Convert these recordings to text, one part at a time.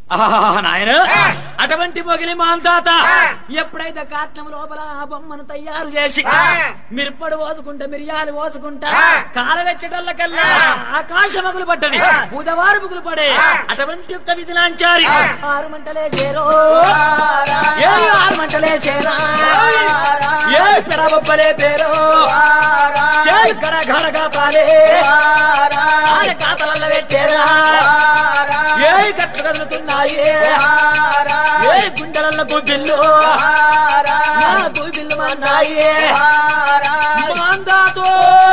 ఆహా, నాయన అటువంటి మొగిలి మాంతాత ఎప్పుడైతే కాట్నం లోపల ఆ బొమ్మను తయారు చేసి మిరపడు పోసుకుంటా మిరియాలు పోసుకుంటా కాలవెచ్చటల్లకల్లా ఆకాశ మగులు పడ్డది బుధవారు ముగులు పడే అటువంటి యొక్క విధిలాంచారి ఆరు మంటలే చేరో ఏ ఆరు మంటలే చేరా ఏ పెరబొబ్బలే పేరో చేలు కర ఘనగా పాలే ఆరు కాతలల్ల పెట్టేరా ఏ కట్లు కదులుతున్నాయి ఏ గుండెలల్ల గుబ్బిల్లు నా గుబ్బిల్లు అన్నాయి మాందాతో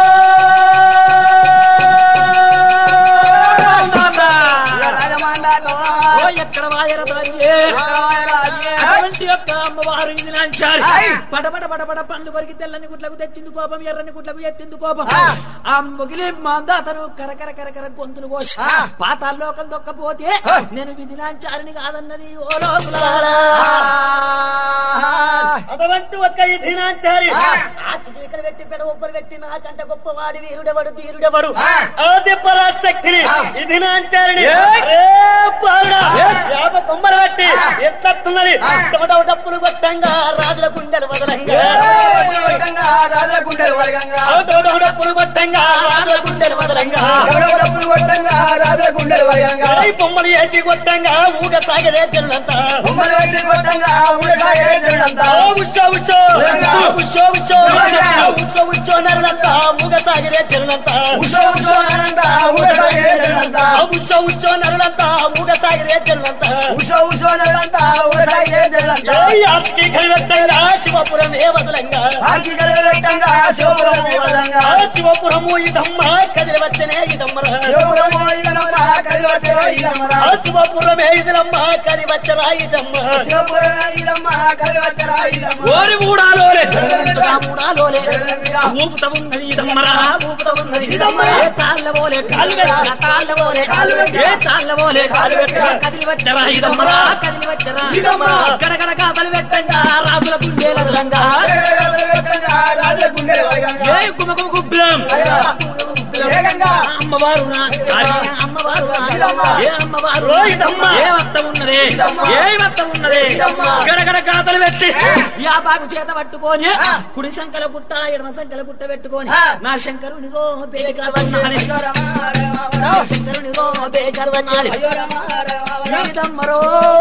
ఓ ఎక్కడ వాయర దాన్ని అటువంటి యొక్క అమ్మవారు ఇది నాంచారు పడ పడ పడ పడ పండ్లు కొరికి తెల్లని గుట్లకు తెచ్చింది కోపం ఎర్రని గుట్లకు ఎత్తింది కోపం ఆ మొగిలి మాందాతను కరకర కరకర గొంతులు కోసి పాతాల్లోకం దొక్కపోతే నేను విధి నాంచారిని కాదన్నది ఓ లోకులారా అటువంటి ఒక్క ఇది నాంచారి ఆచిటీకలు పెట్టి పెడ ఒబ్బరు పెట్టి నాకంట గొప్పవాడి వీరుడెవడు తీరుడెవడు ఆది పరాశక్తిని ఇది నాంచారిని ఏ పావుడా, యాభై కొమ్మలు పెట్టి ఎట్లత్తున్నది టమటవ డప్పులు కొట్టంగా రాజుల గుండెలు వదలంగా రాజుల గుండెలు వరగంగా టమటవ డప్పులు కొట్టంగా రాజుల గుండెలు వదలంగా ఎవడో డప్పులు కొట్టంగా రాజుల గుండెలు వరగంగా ఈ బొమ్మలు ఏచి కొట్టంగా ఊగ సాగరే చెల్లంతా బొమ్మలు వేసి కొట్టంగా ఊరసాగే జనులంతా ఉచ్చో ఉచ్చో ఉచ్చో ఉచ్చో ఉచ్చో ఉచ్చో నరులంతా ఊగ సాగరే చెల్లంతా ఉషో ఉషో అనంతా ఊరసాగే జనులంతా ఉచ్చో ఉచ్చో నరులంతా ఊగ సాగరే చెల్లంతా ఉషో ఉషో నరులంతా ఊరసాగే జనులంతా ఏ ఆస్తి కలివెట్టంగా శివపురం ఏ వదలంగా ఆకి కలగట్టంగా శివపురం వదలంగా ఆ శివపురము ఇదమ్మ కదిలి వచ్చనే ఇదమ్మరా శివపురము ఇదనమ్మ కలివట్టెలో ఇదమ్మరా ఆ శివపురమే ఇదిలమ్మ కది వచ్చరా ఇదమ్మ శివపురం ఇదమ్మ కలివట్టరా ఇదమ్మ ఓరి మూడాలోలే మూడాలోలే తెల్లవిరా. ఊపుత ఉన్నది ఇదమ్మరా ఊపుత ఉన్నది ఇదమ్మరా. ఏ తాళ్ళ పోలే కాలు పెట్టిన తాళ్ళ పోలే కాలు పెట్టిన. ఏ తాళ్ళ పోలే కాలు పెట్టిన కదిలి వచ్చరా ఇదమ్మరా కదిలి వచ్చరా ఇదమ్మరా. గడగడ కాతలు పెట్టంగా రాజుల గుండెల రంగా కలగట్టంగా రాజుల గుండెలు వరగంగా ఏ గుమగుమ గుబ్బిలం అయ్యా. వేగంగా. అమ్మవారు అమ్మవారు ఇదమ్మా. ఏ అమ్మవారు ఇదమ్మా. ఏ వత్త ఉన్నది ఇదమ్మా. ఏ వత్త ఉన్నది ఇదమ్మా. గడగడ కాతలు పెట్టి యాపాకు చేత పట్టుకొని కుడి సంకల గుట్ట ఎడమ సంకల గుట్ట పెట్టుకొని ఆ. నా శంకరుని రో బేగర్వన్నాది అయ్యో రమ రమ నా రమ. శంకరుని రో బేగర్వన్నాది అయ్యో రమ రమ రమ. ఇదమ్మరో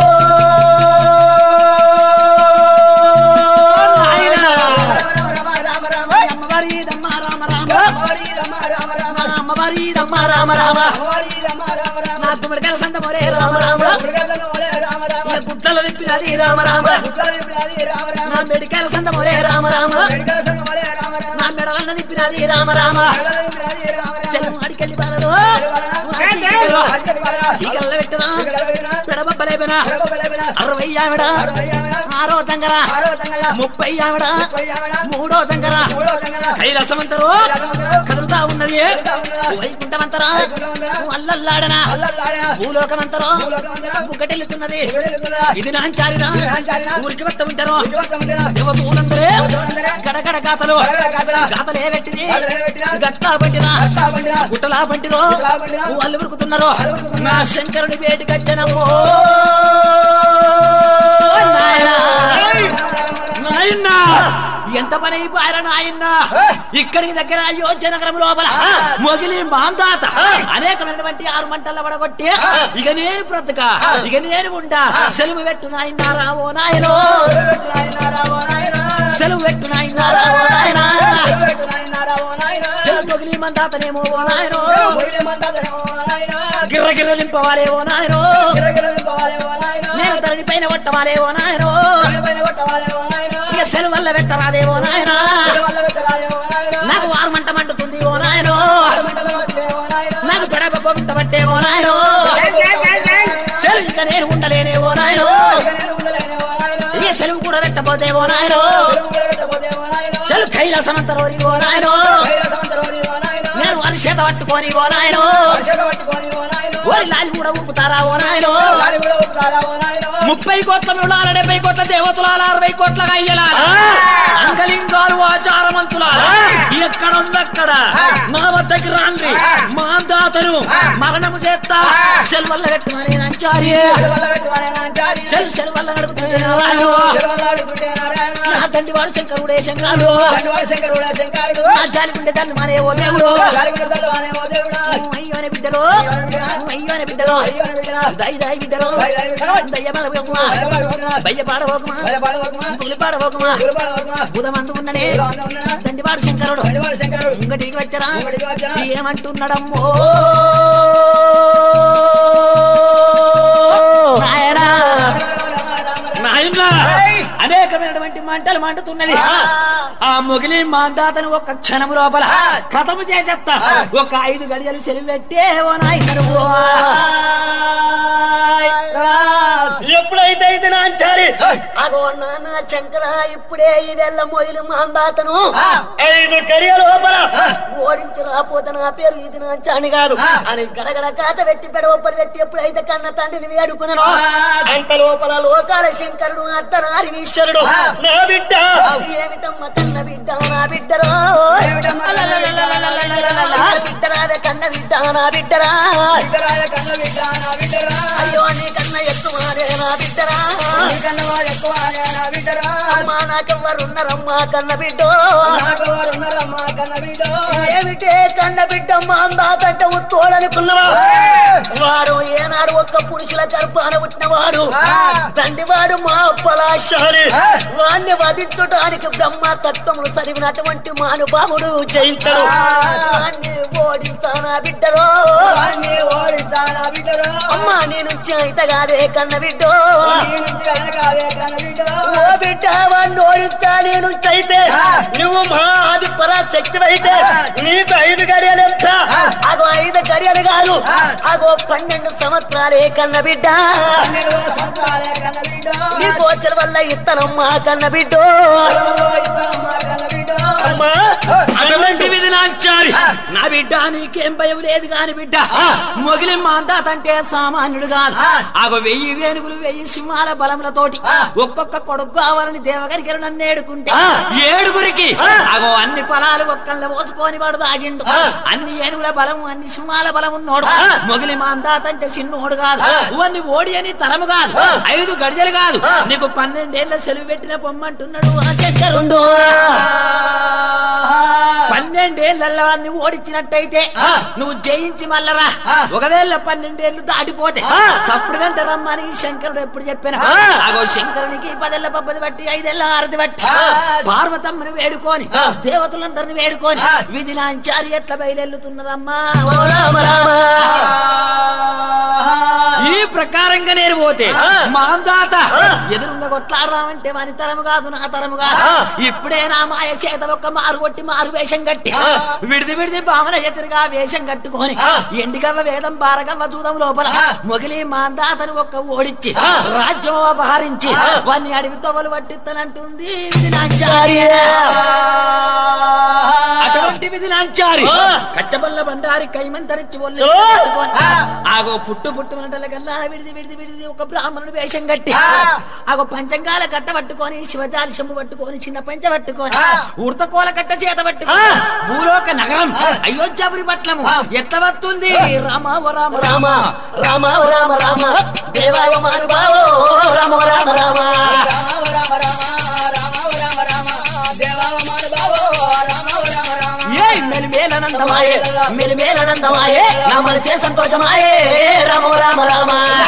నాయనా. రమ రమ రమ రమ. అమ్మవారి ఇదమ్మ రామ రామ అమ్మవారి రమ రమ రమ. అమ్మవారి ఇదమ్మ రామ రామ అమ్మవారి రమ రమ రమ. నా గుమ్మడికాయల సంత మొరే రామ రామ మృగజన ఒలే రామ రామ. నా గుట్టల తిప్పినది రామ రామ గుట్టల నింపినది రామ రామ. నా మెడికాయల సంత మొరే రామ రామ మెడికల సంఘం ఒలే రామ రామ. నా మెడలన్న తిప్పినది రామ రామ మెడల నింపినది రామ రామ. చెల్లు అడికెళ్ళి బాలలో అడిగడి బాల. ఈగల్ల పెట్టినా ఇక్కడ వినా. పెడబబ్బలేపినా చెరప బలబిన. అరవై ఆవిడ అరవై ఆవిడ. ఆరో తంగర ఆరో తంగల. ముప్పై ఆవిడ ముప్పై ఆవిడ. మూడో తంగర మూడో తంగల. కైలాసమంతరు కదులుతా ఉన్నది కదులుతా ఉన్నదా? వైకుంఠమంతరా వైకుంఠమంతరా? అల్లల్లాడనా అల్లల్లాడిన. భూలోకమంతరో భూలోకమంతరా? బుక్కటెళ్ళుతున్నది ఎగుడెగుడుతుందా? ఇది నాంచారినా ఇది నాంచారినా? ఊరికి వస్త ఉంటారు ఉద్యోగస్తులుంటేనా? యువకులందరే యువకులందరే గడగడ గాతలు గడగడ గాథల. గాతలే పెట్టింది గాథలే పెట్టినా? గట్టా పట్టినా గట్టా పట్టినా? గుట్టలా పంటిరో గుట్టలా పంటినా? వాళ్ళు ఉరుకుతున్నారు వాళ్ళు ఉరుకుతున్నారు. నా శంకరుని బేటి గచ్చనమ్మో నాయనా. నాయనా ఎంత పని అయిపోయారా నాయన్న ఇక్కడికి దగ్గర అయోధ్య నగరం లోపల మొగిలి మాందాత అనేకమైనటువంటి ఆరు మంటల పడగొట్టి ఇక నేను బ్రతక ఇక నేను ఉంటా సెలవు పెట్టు నాయన రావో నాయనో పెట్టు నాయనా రావో నాయనా. సెలవు పెట్టు నాయన రావో నాయనా పెట్టు నాయనా రావో నాయనా. సెలవు మొగిలి మందాతనేమో ఓ నాయనో మొగిలి మందాతనేమో నాయనా. గిర్ర గిర్ర దింపవాలే ఓ నాయనో గిరగిర నింపవాలే ఓ నాయనా. నేను తరణి పైన కొట్టవాలే ఓ నాయనో పైన కొట్టవాలే ఓ నాయనా. ఇక సెలవు వల్ల పెట్టరాదే ఓ నాయనా వల్ల పెట్టరాలే ఓ నాయనా. నాకు వారు మంట మంటుతుంది ఓ నాయనో మంటలు పట్టే ఓ నాయనా. నాకు గడప పంట పట్టే ఓ నాయనో చెలు ఇక నేను ఉండలేనే ఓ నాయనో ఇక నేను ఉండలేనే ఓ నాయనా. ఇక సెలవు కూడా పెట్టబోతే ఓ నాయనో చెరువు కూడా పెట్టబోతే ఓ నాయనా. చెలు కైలాసమంతరోరి ఓ నాయనో కైలాసమంతరోని ఓ నాయనా. నేను వారి చేత పట్టుకొని ఓ నాయనో వర్షక పట్టుకొని ఓ నాయనా. ఓరి లాలి కూడా ఊపుతారా ఓ నాయనో గాలి కూడా ఊపుతారా ఓ నాయనా. ముప్పై కోట్ల మృణాల డెబ్బై కోట్ల దేవతలాల అరవై కోట్ల అయ్యలాల అంగలింగాలు ఆచారమంతులాల ఎక్కడుందక్కడ మా వద్దకి రాండి మా దాతను మరణము చేస్తా సెల్వల్ల పెట్టుమని నంచారి చెల్ సెల్వల్ల నడుపుతుంటే నారాయణ నా తండ్రి వాడు శంకరుడే శంకరుడు నా జాలిగుండే తల్లి మానే ఓ దేవుడు అయ్యోనే బిడ్డలో అయ్యోనే బిడ్డలో దయ దయ బిడ్డలో దయ్యమల పోకుమా బయ్య పాడబోకుమా పులి పాడబోకుమా బుధమందు ఉన్ననే తండ్రి వాడు శంకరుడు ఇంకటికి వచ్చరా ఏమంటున్నాడమ్మో నాయనా నాయనా అనేకమైనటువంటి మంటలు మండుతున్నది ఆ మొగిలి మాందాతను ఒక క్షణము లోపల కథము చేసేస్తా ఒక ఐదు గడియలు సెలవు పెట్టే ఓ నాయకుడు ఎప్పుడైతే ఇది నాంచారి అగో నాన్న శంకర ఇప్పుడే ఈ నెల మొయిలు మాందాతను ఐదు గడియ లోపల ఓడించి రాపోతే నా పేరు ఇది నాంచాని కాదు అని గడగడ కాత పెట్టి పెడవప్పలు పెట్టి ఎప్పుడైతే కన్న తండ్రిని వేడుకున్నాను అంత లోపల లోకాల శంకరుడు అత్తనారి ఈశ్వరుడు నా బిడ్డ ఏమిటమ్మ కన్న బిడ్డ నా బిడ్డరో బిడ్డరావే కన్న బిడ్డ నా బిడ్డరా అయ్యో నీ కన్న ఎక్కువనే నా బిడ్డరా అమ్మా నాకెవ్వరున్నారమ్మా కన్న బిడ్డో ఏమిటే కన్న బిడ్డ మా అందాతంటే తోడనుకున్నవా వాడు ఏనాడు ఒక్క పురుషుల గర్భాన పుట్టినవాడు తండ్రి వాడు మా పలాశాలి వాణ్ణి వధించడానికి బ్రహ్మ తత్వములు చదివినటువంటి మానుభావుడు జయించడు వాణ్ణి ఓడించానా బిడ్డరో అమ్మా నేను చేతగాదే కన్న బిడ్డో ఓ బిడ్డ వాడిని ఓడించా నేను చైతే నువ్వు మా ఆది పరాశక్తి అయితే నీకు ఐదు గడియలు ఎంత అగో ఐదు గడియలు కాదు అగో పన్నెండు సంవత్సరాలే కన్న బిడ్డ నీ గోచర వల్ల ఇత్తనమ్మా కన్న బిడ్డ అమ్మా అటువంటి విధి నాచారి నా బిడ్డ నీకేం భయం లేదు కాని బిడ్డ మొగిలి మాందాతంటే సామాన్యుడు కాదు ఆగో వెయ్యి వేణుగులు వెయ్యి సింహాల బలములతోటి ఒక్కొక్క కొడుకు కావాలని దేవగరికి నన్ను ఏడుకుంటే ఏడుగురికి అగో అన్ని పొలాలు ఒక్కళ్ళ పోసుకొని వాడు తాగిండు అన్ని ఏనుగుల బలము అన్ని సింహాల బలం ఉన్నోడు మొగిలి మాందాతంటే చిన్నోడు కాదు ఇవన్నీ ఓడి అని తరము కాదు ఐదు గడిజలు కాదు నీకు పన్నెండేళ్ల సెలవు పెట్టిన పొమ్మంటున్నాడు ఆ శంకరుండు పన్నెండేళ్ళ వాడిని ఓడించినట్టయితే నువ్వు జయించి మల్లరా ఒకవేళ పన్నెండేళ్లు దాటిపోతే సప్పుడు గంట రమ్మని శంకరుడు ఎప్పుడు చెప్పిన అగో శంకరునికి పదేళ్ల పబ్బది బట్టి ఐదేళ్ల ఆరతి బట్టి పార్వతమ్మని వేడుకొని దేవతలందరిని వేడుకొని విధి లాంచారి ఎట్లా బయలుతున్నదమ్మా ఓ రామ రామ. ఈ ప్రకారంగా నేను పోతే మా దాత ఎదురుంగ కొట్లాడదామంటే వాని తరము కాదు నా తరము కాదు ఇప్పుడే నా మాయ చేత ఒక్క మారు కొట్టి మారు వేషం కట్టి విడిది విడిది భావన ఎదురుగా వేషం కట్టుకొని ఎండిగవ్వ వేదం బారగవ్వ చూదం లోపల మొగిలి మాందాతను ఒక్క ఓడిచ్చి రాజ్యం అపహరించి వాన్ని అడవి తోవలు పట్టిత్తనంటుంది విధినాచార్య అటువంటి విధినాచారి కచ్చబల్ల బండారి కైమంతరిచ్చి ఒళ్ళు పట్టుకొని, ఆగో పుట్టు పుట్టు కల్లా విడిది విడిది విడిది ఒక బ్రాహ్మణుడు వేషం కట్టి ఆగో పంచంగాల కట్ట పట్టుకొని శివజాలి చెంబు పట్టుకొని చిన్న పంచ పట్టుకొని ఉడతకోల కట్ట చేత పట్టుకొని భూలోక నగరం అయోధ్యాపురి పట్లము ఎట్ల వస్తుంది రామ ఓ రామ రామ రామ ఓ రామ రామ దేవాయ మానుభావో రామ ఓ రామ రామ ఏ మెలిమేలనందమాయే మెలిమేలనందమాయే నా మనసే సంతోషమాయే రామ ఓ రామ రామ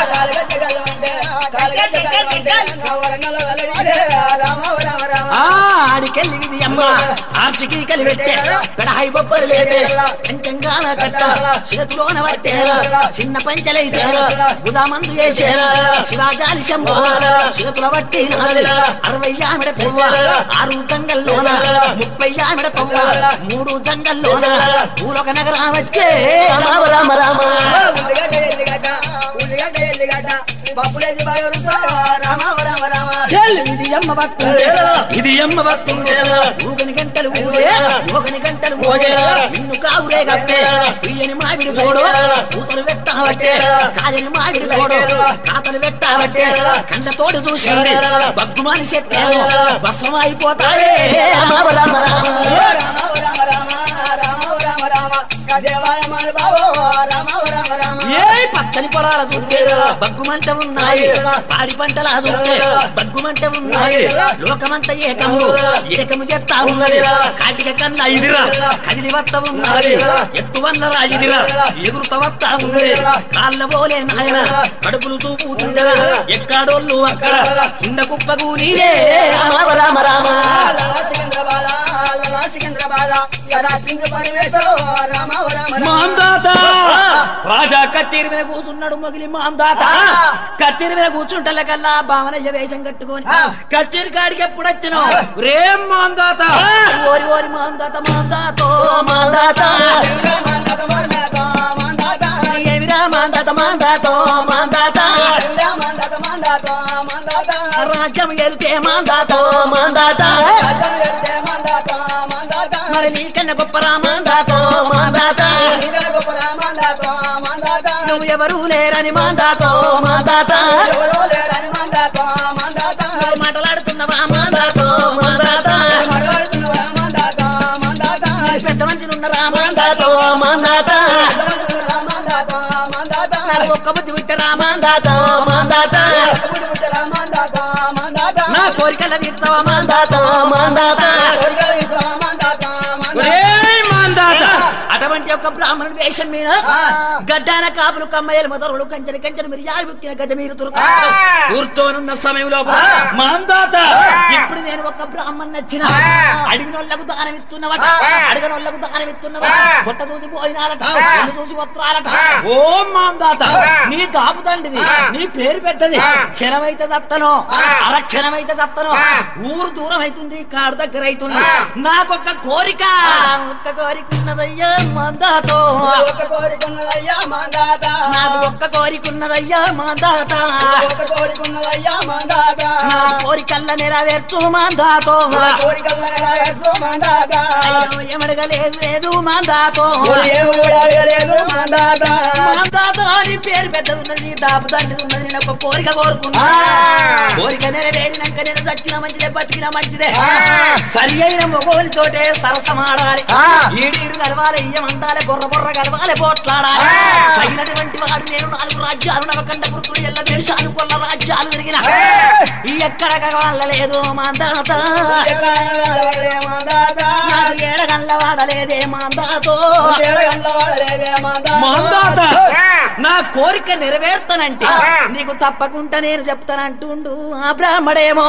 ఆ ఆడికెళ్ళి విధి అమ్మ ఆర్చికి కలిపెట్టే పెడహాయి బొబ్బలు లేపే పంచంగాన కట్ట చేతిలోన పట్టేరా చిన్న పంచలైతేరా బుధా మందు వేసేరా శివాజాలి శంభో చేతుల పట్టి అరవై ఆమెడ పువ్వ ఆరు జంగల్లోన ముప్పై ఆమెడ పువ్వ మూడు జంగల్లోన పూలొక నగరం వచ్చే రామ రామ రామ పప్పులేసి బాగా రుస్తావా రామ రామ రామ చెల్లి ఇది అమ్మ భక్తు ఇది అమ్మ భక్తు ఊగని గంటలు ఊగే ఊగని గంటలు ఊగే నిన్ను కావురే గప్పే పియ్యని మావిడి చూడు కూతలు పెట్టావట్టే కాదని మావిడి చూడు కాతలు పెట్టావట్టే కళ్ళ తోడు చూసింది బగ్గుమాని చెట్టాను భస్మం అయిపోతాయే రామ రామ రామ రామ రామ రామ రామ రామ రామ గదేవాయ మన బావో రామ రామ రామ ఏ పచ్చని పొలాల చూస్తే బగ్గుమంట ఉన్నాయి పాడి పంటల చూస్తే బగ్గుమంట ఉన్నాయి లోకమంత ఏకము ఏకము చేస్తా ఉన్నది కాటిక కన్నా ఇదిరా కదిలి వత్త ఉన్నది ఎత్తు వల్ల రాయిదిరా ఎగురుత వత్తా ఉన్నది కాళ్ళ పోలే నాయన కడుపులు చూపుతుండరా ఎక్కడోళ్ళు అక్కడ కింద కుప్పకు నీరే రామ రామ రామ లలా సికంద్రబాల లలా సికంద్రబాల యదా పింగ పరివేశో రామ రామ రామ మాందాత రాజా కచ్చేరి మీద కూర్చున్నాడు మొగిలి మాందాత కచ్చేరి మీద కూర్చుంటలే కల్లా భావనయ్య వేషం కట్టుకొని కచ్చేరి కాడికి ఎప్పుడు వచ్చినావు రే మాందాత ఓరి ఓరి మాందాత మాందాతో మాందాత మందత మందత మందత ఏమిరా మాందాత మాందాతో మాందాత మందత మందత మందత రాజ్యం ఎలితే మాందాతో మాందాత రాజం వెళ్తే మందత మందత మరి నీకన్నా గొప్పరా మాందాతో మాందాత నిగల గొప్ప మందత మందత నువ్వు ఎవరు లేరని మాందాతో మాందాత ఎవరో లేరని మందత మందత నువ్వు మాట్లాడుతున్నవా మాందాతో మాందాత మరవడుతున్నవా మందత మందత పెద్ద మనిషి ఉన్నరా మాందాతో మాందాత మరవడుతున్నవా మందత మందత నాకు ఒక్క బుద్ధి విట్టరా మాందాతో మాందాత కబురు పుట్టరా మందత మందత నా కోరికల తీర్చవా మాందాతో మాందాత కోరికలు ఇస్తావా మందత మందత ఒరేయ్ మాందాత అటువంటి ఒక బ్రాహ్మణుడి వేషం మీద గడ్డాన కాపులు కమ్మయ్యలు మొదలు కంచెని కంచెని మీరు యారు బుక్కిన గడ్డ మీరు తురుకు కూర్చోనున్న సమయంలో మాందాత ఇప్పుడు నేను ఒక బ్రాహ్మణ్ నచ్చిన అడిగిన వాళ్ళకు దానం ఇస్తున్నవట అడిగిన వాళ్ళకు దానం ఇస్తున్నవట పొట్ట చూసి పోయినాలట ఒళ్ళు చూసి వస్త్రాలట ఓ మాందాత నీ దాపు తండ్రిది నీ పేరు పెద్దది క్షణమైతే చత్తను అరక్షణమైతే చత్తను ఊరు దూరం అవుతుంది కాడు దగ్గర అవుతుంది నాకొక్క కోరిక ఒక్క కోరిక ఉన్నదయ్యా మాందాతో ఒక కోరికున్నదయ్యా మందాత నాకు ఒక్క కోరిక ఉన్నదయ్యా మాందాత ఒక కోరికున్నదయ్యా మందాత నా కోరికల్ల నెరవేర్చు మాందాతో కోరికల్లో మందాత అయ్యో ఏమడగలేదు లేదు మాందాతో లేదు మందాత మాందాతో అని పేరు పెద్దది ఉన్నది దాపు తండ్రి ఉన్నది నేను ఒక కోరిక కోరుకున్నా కోరిక నెరవేరినాక నేను చచ్చిన మంచిదే బతికిన మంచిదే సరి అయిన మొగోలితోటే సరసమాడాలి ఈడీడు కలవాలి ఇయ్యమంటాలి బొర్ర బొర్ర కలవాలి పోట్లాడాలి తగినటువంటి వాడు నేను నాలుగు రాజ్యాలు నవకండ పురుతుడు ఎల్ల దేశాలు కొల్ల రాజ్యాలు తిరిగిన ఈ ఎక్కడ కలవలేదు మాందాత మందాత నాకు ఏడగల్ల వాడలేదే మాందాతో మందాత మాందాత నా కోరిక నెరవేర్తానంటే నీకు తప్పకుండా నేను చెప్తానంటుండు ఆ బ్రాహ్మడేమో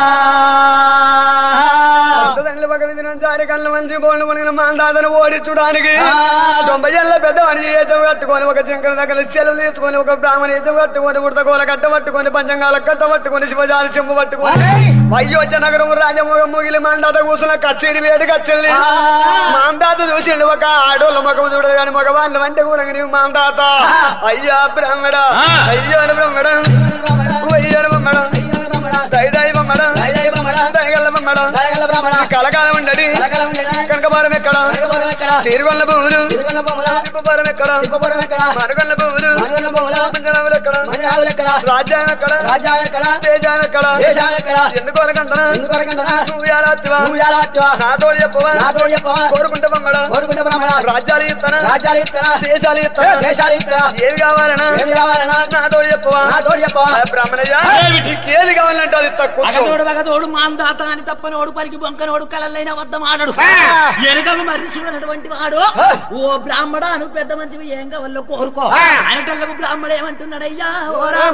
తండ్రి పక్క విధిన జారి కళ్ళ మంచి బోళ్ళు పడిన మాందాతను ఓడించడానికి తొంభై ఏళ్ళ పెద్దవాడిని ఏచం కట్టుకొని ఒక చింకర దగ్గర చెలువు తీసుకొని ఒక బ్రాహ్మణ ఏచం కట్టుకొని ఉడతగోల కట్ట పట్టుకొని పంచంగాల కట్ట పట్టుకొని శివజాలి చెంబు పట్టుకొని అయోధ్య నగరం రాజమోగం ముగిలి మాందాత కూర్చున్న కచ్చేరి వేడి కచ్చెల్లి మాందాత చూసిండు ఒక ఆడోళ్ళ ముఖం చూడదు కానీ మగవాళ్ళు అంటే కూడా నీవు మాందాత అయ్యా బ్రాహ్మడ అయ్యో బ్రాహ్మడ అయ్యో బ్రాహ్మడ దయదాయి బొమ్మడ దయగల్ల బొమ్మడ కలకాలం ఉండడి కనకబారం ఎక్కడ తీరుగొల్ల భూములు తిప్పబారం ఎక్కడ మరుగొల్ల భూములు పంజనాములు ఎక్కడ రాజ్యం ఎక్కడ దేశం ఎక్కడ ఎందుకు అనకంటనా నువ్వు ఎలా వత్తివా? నాతోడు చెప్పవా కోరుకుంటే బొమ్మడ రాజ్యాలు ఇస్తానా దేశాలు ఇస్తానా ఏవి కావాలనా నాతోడు చెప్పవా ఆ బ్రాహ్మణయ్య నీకేది కావాలంటే అది తక్కువ అగతోడు మగతోడు మాందాత అని తప్పనోడు పలికి బొంకనోడు కలలైన వద్ద మాడడు వెనుకకు మరి చూడనటువంటి వాడు ఓ బ్రాహ్మణ నువ్వు పెద్ద మంచివి ఏం కావాలో కోరుకో అనటల్లకు బ్రాహ్మడు ఏమంటున్నాడయ్యా ఓ రామ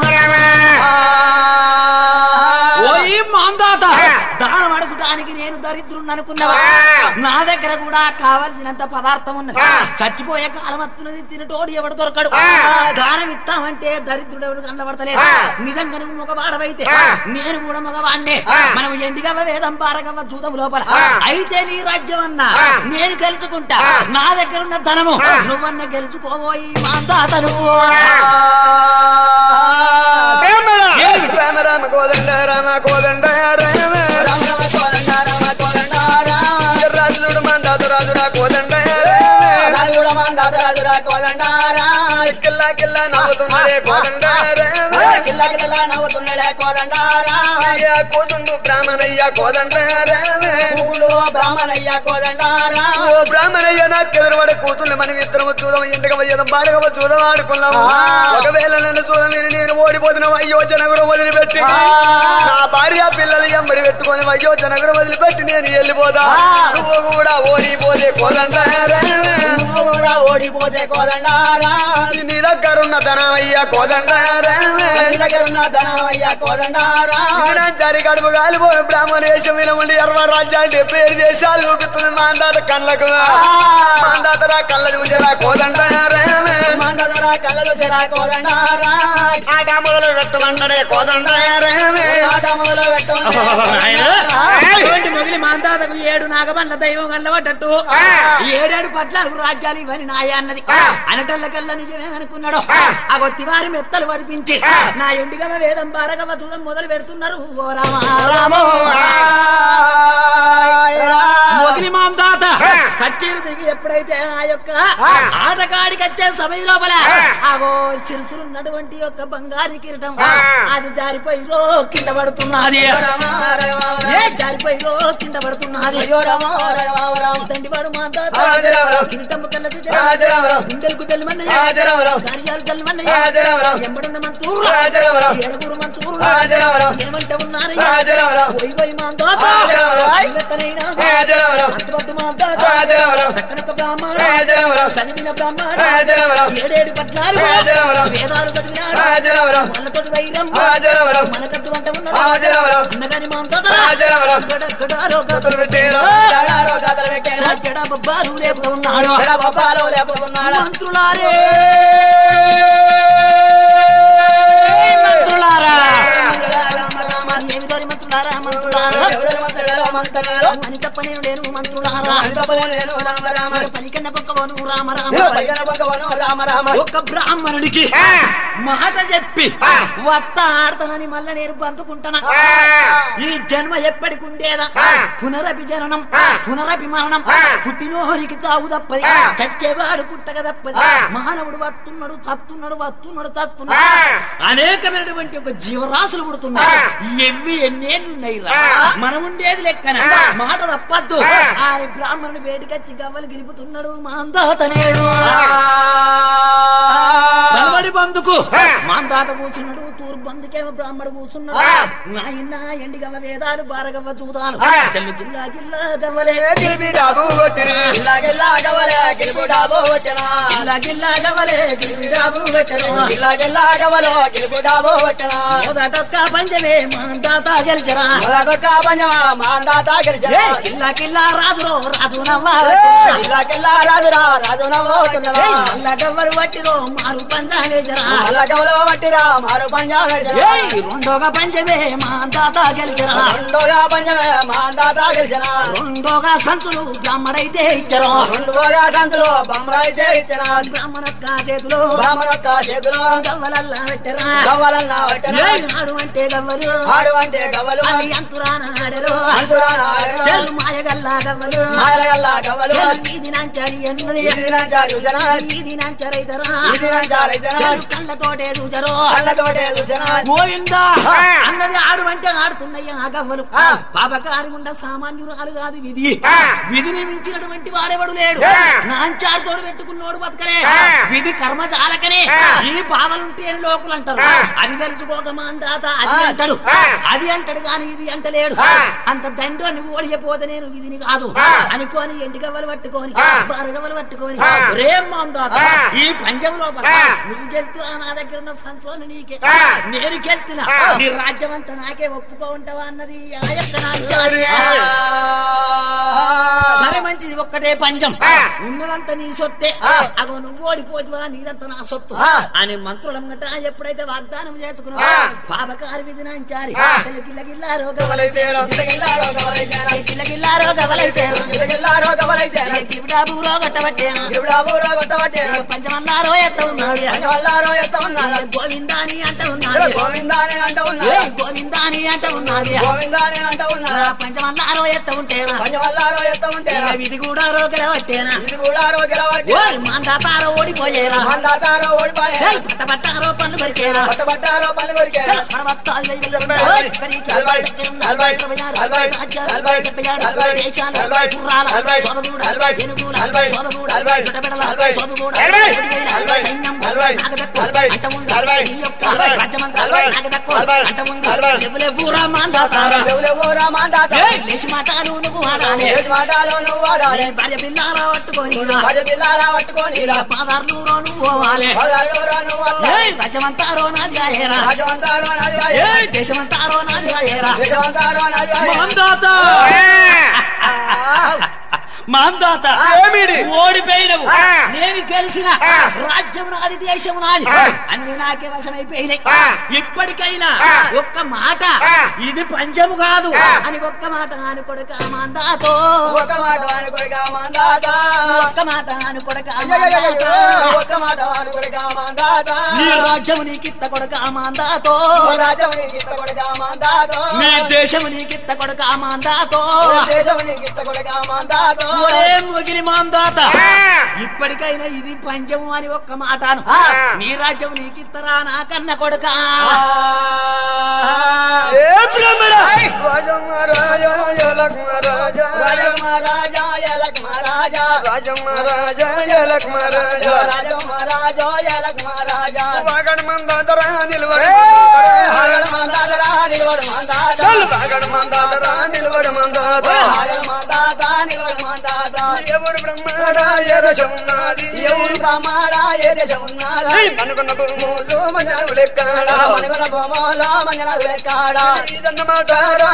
ఓయ్ మాందాత దానం అడుగుతానికి నేను దరిద్రుని అనుకున్నావా నా దగ్గర కూడా కావలసినంత పదార్థం ఉన్నది చచ్చిపోయే కాలం వస్తున్నది తినటోడు ఎవడు దొరకడు దానం ఇస్తామంటే దరిద్రుడు ఎవడు కనబడతలేడు నిజంగా నువ్వు మగవాడవైతే నేను కూడా మగవాణ్ణే మనం ఎండిగవ వేదం పారగవ చూదం లోపల అయితే నీ రాజ్యం అన్నా నేను గెలుచుకుంటా నా దగ్గర ఉన్న ధనము నువ్వన్న గెలుచుకోబోయి మాందాత నువ్వు రామ కోదండ రామ రామ రామ కోదండ రామ కోదండ రామ రాజుడు మందాత రాజురా కోదండ రామ రాజుడ మందాత రాజుడ కోదండ రామ కిల్లా కిల్లా నవ్వుతున్నాడే కోదండ రామ కిల్ల కిల్ల నవ్వుతున్నాడే కోదండ రామ అయ్యా కోదండు బ్రాహ్మణయ్య కోదండ రామ పూలు బ్రాహ్మణయ్య కోదండ రామ ఓ బ్రాహ్మణయ్య నాకు ఎదురుపడే కూతుళ్ళు మనం ఇద్దరం చూద్దాం ఇంటికి పోయేదాం బాడగ చూద్దాం ఆడుకుందాం ఆ. ఒకవేళ నన్ను చూద్దాం నేను ఓడిపోతున్నా అయ్యో జనగరం వదిలిపెట్టి ఆ. నా భార్య పిల్లలు ఎంబడి పెట్టుకొని అయ్యో జనగరం వదిలిపెట్టి నేను వెళ్ళిపోతా ఆ. నువ్వు కూడా ఓడిపోతే కోదండ నువ్వు కూడా ఓడిపోతే కోదండ రామ నీ దగ్గరున్న ధనమయ్య కోదండ నీ దగ్గర ఉన్న ధనమయ్య కోదండ రామ చారి కడుపు కాలిపో బ్రాహ్మణ వేషం వినముండి ఎర్ర రాజ్యాలు డెబ్బై ఏడు దేశాలు చూపిస్తుంది మాందాత కళ్ళకు మాందాత రా కళ్ళ చూజరా కోదండ మందదర కళ్ళలు చెరా కోదండ రామ ఆట మొదలు పెట్టమంటడే కోదండ ఆట మొదలు ఆయన పెట్టు అటువంటి మొగిలి మాందాతకు ఏడు నాగమల్ల దైవం కల్లబడ్డట్టు ఈ ఏడేడు పట్లకు రాజ్యాలు ఇవన్నీ నాయ అన్నది అనటల్లకల్లా నిజమే అనుకున్నాడు ఆ కొత్తివారి మెత్తలు పడిపించి నా ఎండిగవ వేదం బారగవ చూదం మొదలు పెడుతున్నారు ఓ రామ రామో మొగిలి మాందాత కచ్చేరు తిరిగి ఎప్పుడైతే ఆ యొక్క ఆటకాడికి వచ్చే సమయం లోపల ఆగో సిరుసులున్నటువంటి యొక్క బంగారు కిరీటం అది జారిపోయి రో కింద పడుతున్నది ఏ జారిపోయి రో కింద పడుతున్నది తండ్రివాడు మాందాత కిరీటం కళ్ళ గుండెలకు తెల్లమన్నయ్య కార్యాలు తెల్లమన్నయ్య ఎంబడున్న మంతూరు ఏడుగురు మంతూరు ఏమంటే ఉన్నారు పోయి పోయి మాందాత ఇవెత్తనైనా అంతవద్దు మాందాత సక్కనొక్క బ్రాహ్మణ చదివిన బ్రాహ్మణ ఏడేడు పట్నాలు వేదాలు చదివినాడు వాళ్ళతోటి వైరం మనకద్దు వంట ఉన్నాడు అన్నగాని మాందాత బొబ్బాలు లేపుతూ ఉన్నాడు మంత్రులారే మంత్రులారా ఏమిదోరి మంత్రులారా మంత్రులారా అని తప్ప నేను లేను మంత్రులారా పలికన్న పక్కవను రామ రామ ఒక బ్రాహ్మణుడికి మాట చెప్పి వత్త ఆడతానని మళ్ళా నేను బందుకుంటానా ఈ జన్మ ఎప్పటికి ఉండేదా పునరపి జననం పునరపి మరణం పుట్టినోనికి చావు తప్పది చచ్చేవాడు పుట్టక తప్పది మానవుడు వస్తున్నాడు చస్తున్నాడు వస్తున్నాడు చస్తున్నాడు అనేకమైనటువంటి ఒక జీవరాశులు పుడుతున్నాయి ఎన్ని ఎన్నేళ్ళు ఉన్నాయి రా మనం ఉండేది లెక్కన మాట తప్పద్దు ఆ బ్రాహ్మణుడు బయటకొచ్చి గవ్వలు గెలుపుతున్నాడు మాందాతనేడు బలబడి బందుకు మాందాత కూర్చున్నాడు తూర్పు బందుకేమో బ్రాహ్మడు కూర్చున్నాడు నాయన ఎండిగవ్వ వేదాలు బారగవ్వ చూదాలు చెల్లు గిల్లా గిల్లా గవ్వలే గిల్లా గిల్లా గవ్వలే గిల్లిడాబు పెట్టను మొదటొక్క పంచమే మాందాత గెలిచరా ఏ కిల్లా కిల్లా రాజురో రాజు నవ్వా రాజురా రాజు నవ్వుతున్నావా మల్ల గవ్వలు పట్టిరో మారు పంచాగేజరా అల్లగవలో పట్టిరా మారు పంజాబ్ రెండోగా పంచమే మాందాత గెలిచరా రెండోగా పంచమే మా తాత గెలిచిన రెండోగా సంతులు బ్రాహ్మడైతే ఇచ్చరు రెండోగా కంతులు బొమ్మలైతే ఇచ్చిన బ్రాహ్మణొక్క చేతిలో బ్రాహ్మణొక్క చేతులు గవ్వలల్లా పెట్టరా గవ్వలన్న పట్టిన ఏ ఆడు అంటే గవ్వలు ఆడు అంటే గవ్వలు అది అంతురాన ఆడరు అంతురాన ఆడరు. చెల్లు మాయగల్లా గవ్వలు మాయలగల్ల గవ్వలు చెల్లు వీధి నాంచారి అన్నది ఇది నంచా చూసిన వీధి నాంచరైతరా ఇది నంచా రైతన చెల్లు కళ్ళతోటే చూచరు కళ్ళతోటే చూసిన గోవిందా ఆ. అన్నది ఆడు అంటే ఆడుతున్నాయి ఆ గవ్వలు ఆ. పాపకారి ఉండ సామాన్యురాలు కాదు విధి ఆ. విధిని మించినటువంటి వాడెవడు లేడు ఆ. నాంచారుతోడు పెట్టుకున్నోడు బతకలే ఆ. విధి కర్మ చాలకనే ఆ. ఈ బాధలుంటే అని లోకులు అంటారు ఆ. అది తెలుసుకోక మాందాత అది ఆ. అంటాడు ఆ. అది అంటాడు కానీ ఇది అంటలేడు ఆ. అంత దండోని ఓడిపోతే నేను విధిని కాదు ఆ. అనుకోని ఎండి గవ్వలు పట్టుకొని ఆ. బారగవ్వలు పట్టుకొని ఆ. రేం మాందాత ఆ. ఈ పంచం లోపల ఆ. నువ్వు గెలుతున్నా నా దగ్గర ఉన్న సంచోని నీకే ఆ. నేను గెలుతున్నా ఆ. నీ రాజ్యం అంతా నాకే ఒప్పుకో ఉంటావా అన్నది ఆ యొక్క నాంచారి. సరే మంచిది ఒక్కటే పంచం ఆ. ఉన్నదంతా నీ సొత్తే ఆ. అగో నువ్వు ఓడిపోతువా నీదంతా నా సొత్తు ఆ. అని మంత్రులంగట ఎప్పుడైతే వాగ్దానం చేసుకున్నా ఆ. పాపకారి విధి నాంచారి ఆ. చెల్లు గిల్ల గిల్లారో గవ్వలైతేరో, గిల్లగిల్లారో గవ్వలైతేరో, గిల్ల గిల్లారో గవలైతేరు గిల్లగిల్లారో గవ్వలైతేరో, గిరిడాబూరో గట్టబట్టేనా గిరుడాబూరో గొట్టబట్టేరో, పంచమన్నారో ఎత్త ఉన్నది పంచవల్లారో ఎత్త ఉన్నారు. గోవిందాని అంట ఉన్నది గోవిందాని అంటూ ఉన్నారు. ఏయ్ గోవిందాని అంట ఉన్నది గోవిందాని అంట నా ఉన్నారా పంచమల్లారో ఎత్త ఉంటేనా పంచవల్లారో ఎత్త ఉంటేరా ఇక ఇది కూడా రోగల పట్టేనా ఇది కూడా రోజుల ఓరి మాందాతారో ఓడిపోయేరా మందాతారో ఓడిపోయారా చెల్ పట్టపట్టారో పన్ను కొరికేరా పట్టబట్టారో పని కొరికారా చెల్ పడవత్తాలు వెయ్యి వెయ్యి నలభై, ఓయ్, ఇక్కడికి నలభై, దగ్గర ఉన్న నలభై, ఇరవై ఆరు, నలభై, రాజ్యాలు, నలభై, డెబ్బై ఆరు, నలభై, దేశాలు, నలభై, గుర్రాల, నలభై, సొరగూడ, నలభై, ఏనుగుల, నలభై, సొరగూడ, నలభై, గుడ్డబెడల, నలభై, సొరగూడ, నలభై, కొడివేల, నలభై, సైన్యం, నలభై, నాగదక్కు, నలభై, అంటముందు, నలభై, ఈ యొక్క నలభై, రాజ్యమంతా నలభై, నాగదక్కు, నలభై, అంటముందు, నలభై. లెవ్వులెవ్వురా మాందాతారా. ఎవరెవరా మందాత ఏయ్, లేచి మాటాలు నువ్వు మాటాలే. ఏడు మాటలో నువ్వు వాడాలి నీ భార్య పిల్లారా పట్టుకొని రా. పది పిల్లలా పట్టుకొని ఇలా పాదార్లు రో నువ్వు పోవాలి. పదహారు నువ్వు వల్ల ఏయ్, రాజ్యమంతారో నాది ఆయరా. రాజవంతారో నాది ఏయ్, దేశమంతారో నాది ఆయరా. దేశవంతారో నాది మాందాత మాందాత ఏమిటి? ఓడిపోయినవు ఆ. నేను గెలిచిన ఆ. రాజ్యం నాది దేశం నాది ఆ. అన్ని నాకే వశమైపోయినాయి ఆ. ఇప్పటికైనా ఆ. ఒక్క మాట ఆ. ఇది పంచము కాదు ఆ. అని ఒక్క మాట అని కొడక మాందాతో ఒక మాట వాని కొడుక మందాత ఒక్క మాట అని కొడక అయ్యయ్యయ్యో, మాందాత. ఒక మాట వాని కొడుక మందాత నీ రాజ్యము నీకిత్త కొడక మాందాతో రాజముని గిత్త కొడుక మందాత నీ దేశము నీకిత్త కొడక మాందాతో దేశముని గిత్త కొడుక మందాత ఒరే ముగిలి మాందాత ఆ. ఇప్పటికైనా ఇది పంచము అని ఒక్క మాటను ఆ. నీ రాజ్యం నీకిత్తరా నా కన్న కొడుక ఏ బ్రహ్మణ రాజమ్మ రాజా యలక్మ రాజా రాజమహారాజా ఎలక్ మహారాజా రాజమ్మ రాజా యలక్మ రాజా రాజమహారాజా ఎలక్ మహారాజా వాగడ మందాదరా నిలవడ హాగడ మందాదరా నిలవడు మందాద వాగడ మందాదరా నిలవడ మందాద హాగడ మందాద నిలవడు మందాద ఎవడు బ్రహ్మడా ఎరజమున్నది ఎవరు బ్రహ్మాడా ఏ దేశం ఉన్నాడా అనుకున్న భూములు మంజనవు లెక్కడా మనగన బొమ్మల మంజన వేకాడా ఇదన్నమాట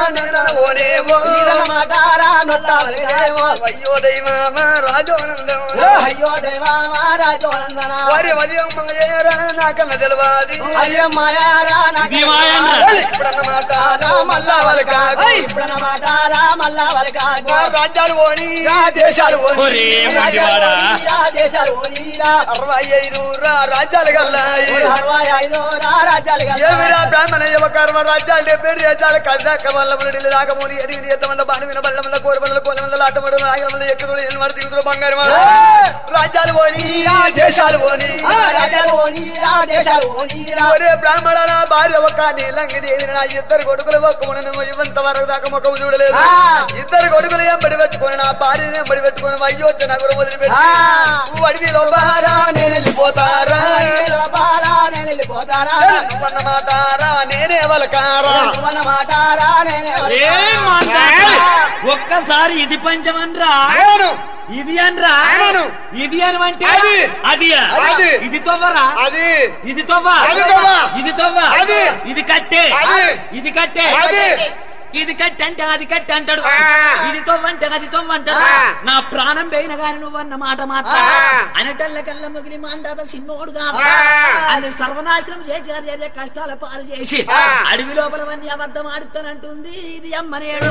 ఓనేవో మాటారా నొత్తాలేమో అయ్యో దైవమ రాజోనందం అయ్యో దేవా రాజోనందన వారి వదియమ్మ ఏరా నాకన్న తెలవాది అయ్యో మాయారా నాకు ఇది మాయన్న. ఇప్పుడన్నమాట మళ్ళా వాళ్ళ కాదు ఇప్పుడు మాటారా మళ్ళా వాళ్ళకా రాజ్యాలు ఓని దేశాలు ఓని ఒరే ముగివాడా. దేశాలు ఓనీరా అరవై ఐదు రా రాజ్యాలు గల్లాయి అరవై ఐదు రాజ్యాలు ఏమిరా బ్రాహ్మణ యువకర్మ రాజ్యాలు డెబ్బై దేశాలు కజాక వల్ల మురడి రాకమూని ఎనిమిది ఎత్త మంద బాణ మీద బల్ల మంద కోర మంద కోల మంద లాటమడు నాగల మంద ఎక్కుతుడు ఎన్నమాడు దిగుతుడు బంగారు వాడు. రాజ్యాలు ఓని దేశాలు ఓని రాజ్యాలు ఓనీరా దేశాలు ఓనీరా ఒరే బ్రాహ్మణ నా భార్య ఒక నీలంగి దేవి నా ఇద్దరు కొడుకులు ఒక్క ఇవంత వరకు దాకా ముఖం చూడలేదు ఆ. ఇద్దరు కొడుకులు ఎంబడి పెట్టుకొని నా భార్యని ఎంబడి పెట్టుకొని అయ్యో వచ్చి నగరు వదిలిపెట్టి ఆ. నువ్వు అడవిలో బారా నేను వెళ్ళిపోతారా లోపాలా నేను వెళ్ళిపోతారా నువ్వన్నమాటారా నేనే వలకారా నువ్వన్న మాటారా నేనే ఏ మాందాత ఒక్కసారి ఇది పంచమనరా అవును ఇది అనరా అవును. ఇది అని అంటే అది. అది అది. ఇది తొవ్వరా అది ఇది తొవ్వ అది తొవ్వ. ఇది తొవ్వ అది. ఇది కట్టే అది. ఇది కట్టే అది. ఇది కట్టి అంటే అది కట్టి అంటాడు ఆ. ఇది తొవ్వంటే అది తొవ్వ అంటాడు ఆ. నా ప్రాణం పోయిన గాని నువ్వన్న మాట మాట్లా ఆ. అనటల్ల కల్ల మిగిలి మాందాత చిన్నోడు కాదు ఆ. అది సర్వనాశనం చేశారు అదే కష్టాల పాలు చేసి ఆ. అడవి లోపలవన్నీ అబద్ధం ఆడుతానంటుంది ఇది అమ్మనేడు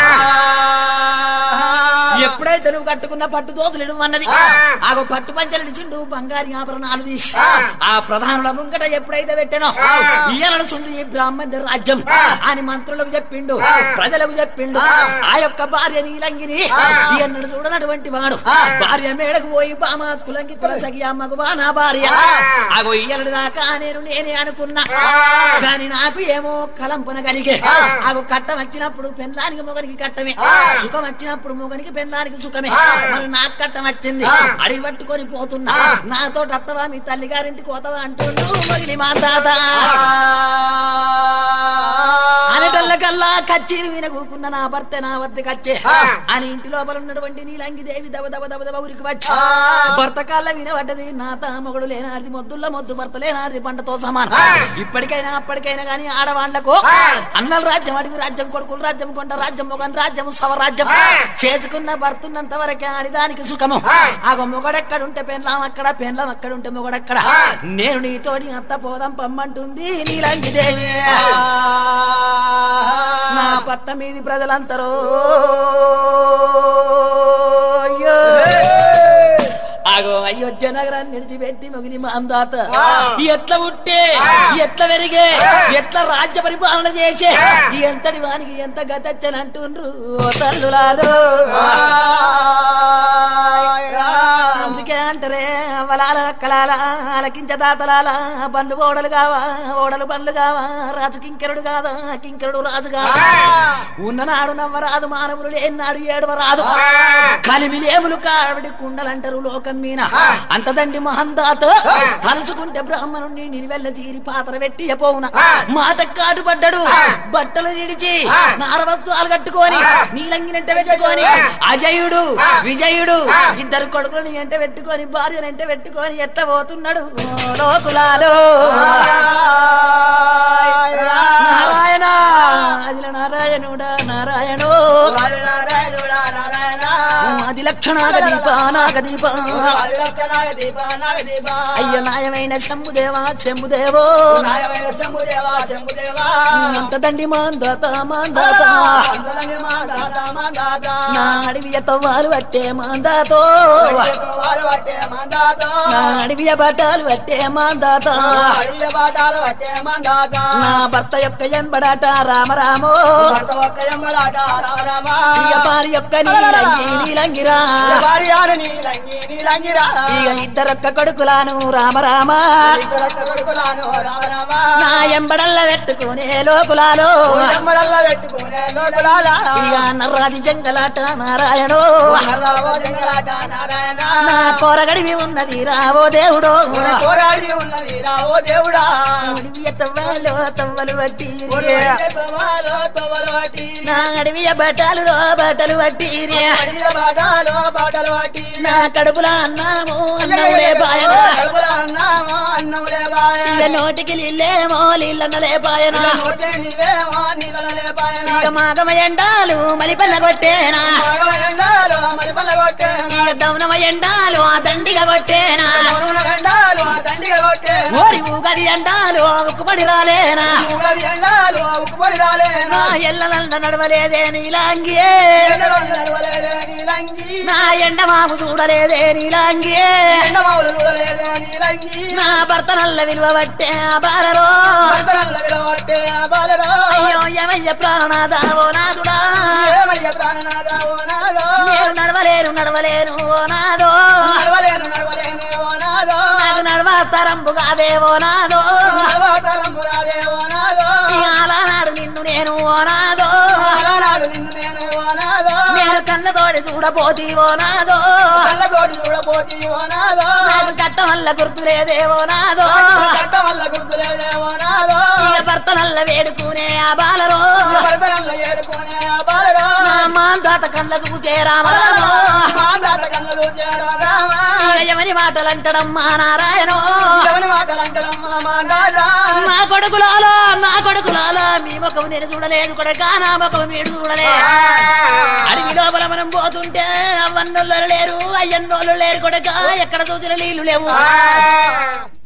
ఎప్పుడైతే నువ్వు కట్టుకున్న పట్టు దోతులు అన్నది ఆ. ఆగో పట్టు పంచలు ఇచ్చిండు బంగారి ఆభరణాలు తీసి ఆ. ఆ ప్రధానుల ముంగట ఎప్పుడైతే పెట్టానో ఆ. ఇయ్యాలను సుంది ఈ బ్రాహ్మణ రాజ్యం ఆ. అని మంత్రులకు చెప్పిండు ఆ. ప్రజలకు చెప్పిండు ఆ. ఆ యొక్క భార్య నీలంగిని ఆ. ఎన్నడు చూడనటువంటి వాడు ఆ. భార్య మేడకు పోయి బామ కులంకి కులసగి అమ్మకు బా నా భార్య ఆ. ఆగో ఇయ్యలడు దాకా నేను నేనే అనుకున్నా ఆ. కానీ నాకు ఏమో కలంపన కలిగే ఆ. ఆగో కట్టం వచ్చినప్పుడు పెళ్ళానికి మొగనికి కట్టమే ఆ. సుఖం వచ్చినప్పుడు మొగనికి పెళ్ళానికి సుఖమే ఆ. మరి నాకు కట్టం వచ్చింది ఆ. అడిగి పట్టుకొని పోతున్నా ఆ. నాతో అత్తవా మీ తల్లి గారింటికి పోతావా అంటుండు మొగిలి మా తాత అనటల్లకల్లా కచ్చేరి విన కూకున్న నా భర్త నా వద్దకు వచ్చే ఆ. అని ఇంటి లోపల ఉన్నటువంటి నీలంగి దేవి దబ దబ దబ దబ ఉరికి వచ్చి ఆ. భర్త కాళ్ళ వినబడ్డది నా తామగుడు లేనాడిది మొద్దుల్లో మొద్దు భర్త లేనాడిది పంటతో సమానం ఆ. ఇప్పటికైనా అప్పటికైనా గాని ఆడవాళ్లకు ఆ. అన్నల రాజ్యం అడివి రాజ్యం కొడుకుల రాజ్యం కొండ రాజ్యం మొగన్ రాజ్యం స్వరాజ్యం ఆ. చేసుకున్న భర్తున్నంత వరకే ఆడిదానికి సుఖము ఆ. ఆగో మొగడెక్కడుంటే పెన్లాం అక్కడ పెన్లాం అక్కడుంటే మొగడెక్కడ ఆ. నేను నీతోటి అత్త పోదాం పమ్మంటుంది నీలంగి దేవి నా పట్ట మీది ప్రజలంతరో అయ్యో. ఆగో అయోధ్య నగరాన్ని విడిచిపెట్టి మొగిలి మాందాత ఎట్లా ఉట్టే ఎట్లా పెరిగే ఎట్లా రాజ్య పరిపాలన చేసే ఎంతటి వానికి ఎంత గతచ్చనంటుండ్రు ఓ తల్లులారు అందుకే అంటారే వలాల కలాల అలకించ దాతలాల బండ్లు ఓడలు కావా ఓడలు బండ్లు కావా రాజు కింకరుడు కాదా కింకరుడు రాజు కాదా ఉన్ననాడు నవ్వరాదు మానవులు లేనాడు ఏడవరాదు కలిమిలేములు కావిడి కుండలంటారు లోకం మీన అంతదండి మహందాత తలుచుకుంటే బ్రాహ్మణుణ్ణి నిలువెల్ల చీరి పాత్ర పెట్టి పోవున మాట కాటుపడ్డాడు బట్టలు నిడిచి నారవస్త్రాలు కట్టుకొని నీలంగినెంట పెట్టుకొని అజయుడు విజయుడు ఇద్దరు కొడుకులను ఎంట పెట్టుకొని భార్యను ఎంట పెట్టుకొని ఎట్ట పోతున్నాడు ఓ లోకులాలో నారాయణ అదిల నారాయణుడా నారాయణో ఆది లక్షణాగ దీప నాగ దీప అయ్య నాయమైన శంభుదేవా శంభుదేవో అంత దండి మాందాత మాందాత నా అడవియ తవ్వాలు పట్టే మాందాతో నా అడవియ బట్టాలు పట్టే మాందాత నా భర్త యొక్క ఎంబడాట రామరామో ఇక పారి యొక్క నీలంగి నీలంగిరా ఇక ఇద్దరొక్క కొడుకులాను రామరామ నా ఎంబడల్ల పెట్టుకునే లోకులాలో పెట్టుకునే లోపల ఇక నర్రాది జంగలాట నారాయణో నారాయణ నా కోరగడివి ఉన్నది రావో దేవుడో పోరాడి ఉన్నది రావో దేవుడా అడవియ తవ్వాలో తవ్వలు బట్టి తోవాలో తోవలు వాటి నా అడవియ బట్టలు రో బట్టలు బట్టి అడిగిన బాటలో బాటలు వాటి నా కడుపుల అన్నాము అన్నములే పాయన కడుపులో అన్నామో అన్నములే బాయ ఇక నోటికి నీళ్ళేమో నీళ్ళన్నలే పాయన నోటే నీవేమో నీళ్ళలే బాయన ఇక మాగమ ఎండాలు మలిపల్ల కొట్టేనా మగవెండాలు మరి పల్ల కొట్టే ఇక దౌనమ ఎండాలు ఆ దండిగా కొట్టేనా మౌన గండాలు దండిగా కొట్టే ఓరి ఊగది ఎండాలు ఉక్కుపడి రాలేనా ఉగది ఎండాలు ఉప్పుపడి రాలేనా నా ఎల్లనల్ల నడవలేదే నీలాంగియే ఎండలో నడవలేదే నీలంగి నా ఎండ మాము చూడలేదే నీలాంగియే ఎండమావులు చూడలేదే నీలంగి నా భర్త నల్ల విలువ పట్టే ఆ బాలరో భర్తనల్ల విలవట్టే ఆ బాలరా అయ్యో యమయ్య ప్రాణనాథా ఓ నాదుడా ఏమయ్య ప్రాణనాథ ఓ నాదో నేను నడవలేను నడవలేను ఓ నాదో నడవలేను నడవలేను ఓ నాదో నాకు నడవ తరంబు కాదే ఓ నాదో నడవతరంబు రాదే ఓ నాదో ఇక అలానాడు నిన్ను నేను ఓ నాదో అలనాడు నిన్ను నేను ఓ నాదో నేను కళ్ళతోడి చూడపోతి ఓ నాదో కళ్ళతోటి చూడపోతి ఓ నాదో నాకు కట్ట వల్ల గుర్తులేదే ఓ నాదో కట్ట వల్ల గుర్తులేదే ఓ నాదో ఇక భర్త నల్ల వేడుకునే ఆ బాలరో భర్తనల్ల ఏడుకునే ఆ బాలరా నా మాందాత కళ్ళ చూచే రామరామో మాందాత కన్నులు చేరా రామా ఇక ఎవరి మాటలంటడమ్మా నారాయణో ఎవరి మాటలంటారమ్మా మా నాదా నా కొడుకులాలా నా కొడుకులాలా మీ ముఖం నేను చూడలేదు కొడక నా ముఖం మీరు చూడలే అడవి లోపల మనం పోతుంటే అవ్వన్నోళ్ళు లేరు అయ్యన్నోళ్ళు లేరు కొడక ఎక్కడ చూసిన నీళ్లు లేవు